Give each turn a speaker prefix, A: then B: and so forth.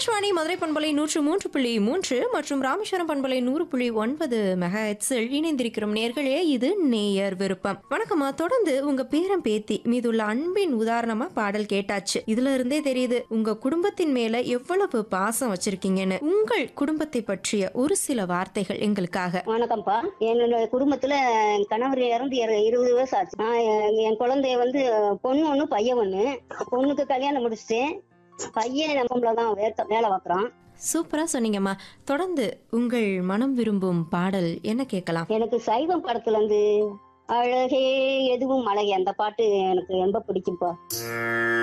A: ஆகாஷ்வாணி மதுரை பண்பலை நூற்று மூன்று புள்ளி மூன்று மற்றும் ராமேஸ்வரம் பண்பலை நூறு புள்ளி ஒன்பது மெகா ஹெட்ஸில் இணைந்திருக்கிறோம் நேர்களே இது நேயர் விருப்பம் வணக்கம்மா தொடர்ந்து உங்க பேரம் பேத்தி மீதுள்ள அன்பின் உதாரணமா பாடல் கேட்டாச்சு இதுல இருந்தே தெரியுது உங்க குடும்பத்தின் மேல எவ்வளவு பாசம் வச்சிருக்கீங்கன்னு உங்கள் குடும்பத்தை பற்றிய ஒரு சில வார்த்தைகள் எங்களுக்காக
B: வணக்கம்ப்பா என்னோட குடும்பத்துல என் கணவர் இறந்து இரு- இருபது வருஷம் ஆச்சு நான் என் என் குழந்தைய வந்து பொண்ணு ஒண்ணு பையன் ஒண்ணு பொண்ணுக்கு கல்யாணம் முடிச்சிட்டேன் பையன் நம்மள தான் வேலை பார்க்கறான்
A: சூப்பரா சொன்னீங்கம்மா தொடர்ந்து உங்கள் மனம் விரும்பும் பாடல் என்ன கேட்கலாம்
B: எனக்கு சைவம் படத்துல இருந்து அழகே எதுவும் அழகே அந்த பாட்டு எனக்கு ரொம்ப பிடிக்கும்ப்பா